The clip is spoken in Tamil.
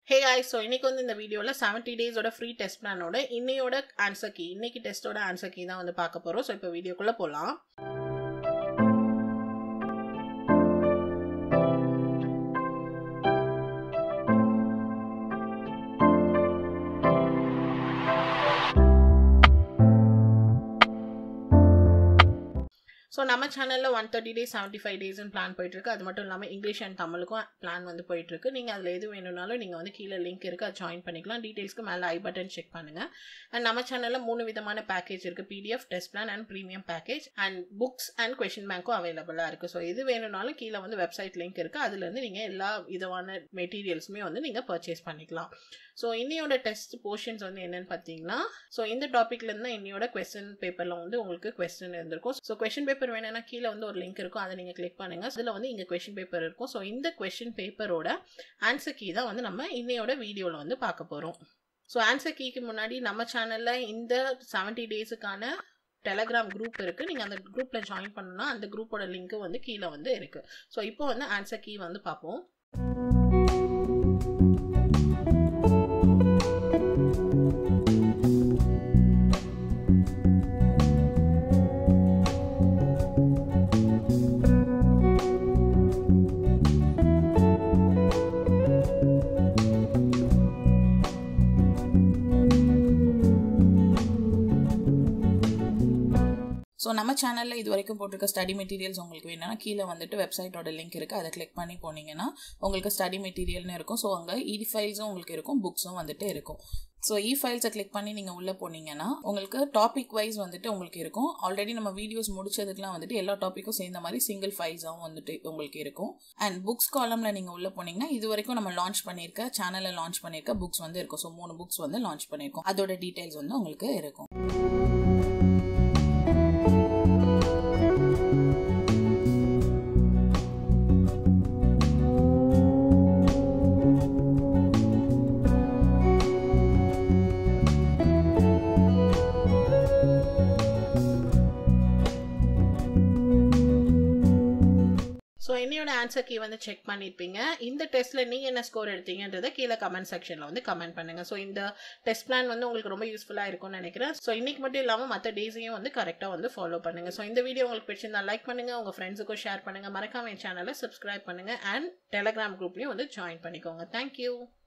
ஹே guys ஸோ இன்னைக்கு வந்து இந்த வீடியோவில் செவன்ட்டி டேஸோட ஃப்ரீ டெஸ்ட் பிளானோட இன்னையோட ஆன்சர் கீ இன்னைக்கு டெஸ்ட்டோட ஆன்சர் கீ தான் வந்து பார்க்க போகிறோம் ஸோ இப்போ வீடியோக்குள்ளே போகலாம் ஸோ நம்ம சேனலில் one thirty days seventy five டேஸ்னு பிளான் போயிட்டுருக்கு அது மட்டும் இல்லாமல் இங்கிலீஷ் அண்ட் தமிழுக்கும் பிளான் வந்து போயிட்டுருக்கு நீங்கள் அதில் எது வேணும்னாலும் நீங்கள் வந்து கீழே லிங்க் இருக்குது அதை ஜாயின் பண்ணிக்கலாம் டீட்டெயில்ஸ்க்கு மேலே ஐ பட்டன் செக் பண்ணுங்கள் அண்ட் நம்ம சேனலில் மூணு விதமான பேக்கேஜ் இருக்குது PDF test plan and premium package and books and question பேங்க்கும் அவைலபிளாக இருக்குது ஸோ எது வேணும்னாலும் கீழே வந்து வெப்சைட் லிங்க் இருக்குது அதுலேருந்து நீங்கள் எல்லா விதமான மெட்டீரியல்ஸுமே வந்து நீங்கள் பர்ச்சேஸ் பண்ணிக்கலாம் ஸோ இன்னையோட டெஸ்ட் போர்ஷன்ஸ் வந்து என்னென்னு பார்த்தீங்கன்னா ஸோ இந்த டாப்பிக்லேருந்து தான் இன்னையோட கொஸ்டின் பேப்பரில் வந்து உங்களுக்கு கொஸ்டின் இருந்திருக்கும் ஸோ கொஸ்டின் பேப்பர் வேணும்னா கீழே வந்து ஒரு லிங்க் இருக்கும் அதை நீங்கள் கிளிக் பண்ணுங்கள் அதில் வந்து இங்கே கொஸ்டின் பேப்பர் இருக்கும் ஸோ இந்த கொஸ்டின் பேப்பரோட ஆன்சர் கீ தான் வந்து நம்ம இன்னையோட வீடியோவில் வந்து பார்க்க போகிறோம் ஸோ ஆன்சர் கீக்கு முன்னாடி நம்ம சேனலில் இந்த செவன்ட்டி டேஸுக்கான டெலகிராம் குரூப் இருக்குது நீங்கள் அந்த குரூப்பில் ஜாயின் பண்ணணும்னா அந்த குரூப்போட லிங்க்கு வந்து கீழே வந்து இருக்குது ஸோ இப்போ வந்து ஆன்சர் கீ வந்து பார்ப்போம் ஸோ நம்ம சேனலில் இது வரைக்கும் போட்டிருக்க ஸ்டடி மெட்டீரியல்ஸ் உங்களுக்கு வேணும்னா கீழே வந்துட்டு வெப்சைட்டோட லிங்க் இருக்குது அதை கிளிக் பண்ணி போனீங்கன்னா உங்களுக்கு ஸ்டடி மெட்டீரியல்னு இருக்கும் ஸோ அங்கே இ ஃபைல்ஸும் உங்களுக்கு இருக்கும் புக்ஸும் வந்துட்டு இருக்கும் ஸோ இ ஃபைல்ஸை கிளிக் பண்ணி நீங்கள் உள்ளே போனீங்கன்னா உங்களுக்கு டாபிக் வைஸ் வந்துட்டு உங்களுக்கு இருக்கும் ஆல்ரெடி நம்ம வீடியோஸ் முடிச்சதுக்குலாம் வந்துட்டு எல்லா டாப்பிக்கும் சேர்ந்த மாதிரி சிங்கிள் ஃபைல்ஸாகவும் வந்துட்டு உங்களுக்கு இருக்கும் அண்ட் புக்ஸ் காலமில் நீங்கள் உள்ளே போனீங்கன்னா இது வரைக்கும் நம்ம லான்ச் பண்ணியிருக்க சேனலில் லான்ச் பண்ணியிருக்க புக்ஸ் வந்து இருக்கும் ஸோ மூணு புக்ஸ் வந்து லான்ச் பண்ணியிருக்கோம் அதோட டீட்டெயில்ஸ் வந்து உங்களுக்கு இருக்கும் ஸோ என்னையோட ஆன்சர் கீ வந்து செக் பண்ணியிருப்பீங்க இந்த டெஸ்ட்டில் நீங்கள் என்ன ஸ்கோர் எடுத்தீங்கன்றதை கீழே கமெண்ட் செக்ஷனில் வந்து கமெண்ட் பண்ணுங்கள் ஸோ இந்த டெஸ்ட் பிளான் வந்து உங்களுக்கு ரொம்ப யூஸ்ஃபுல்லாக இருக்கும்னு நினைக்கிறேன் ஸோ இன்றைக்கி மட்டும் இல்லாமல் மற்ற டேஸையும் வந்து கரெக்டாக வந்து ஃபாலோ பண்ணுங்கள் ஸோ இந்த வீடியோ உங்களுக்கு பிடிச்சிருந்தா லைக் பண்ணுங்கள் உங்கள் ஃப்ரெண்ட்ஸுக்கும் ஷேர் பண்ணுங்கள் மறக்காம என் சேனலை சப்ஸ்கிரைப் பண்ணுங்கள் அண்ட் டெலகிராம் குரூப்லேயும் வந்து ஜாயின் பண்ணிக்கோங்க தேங்க்யூ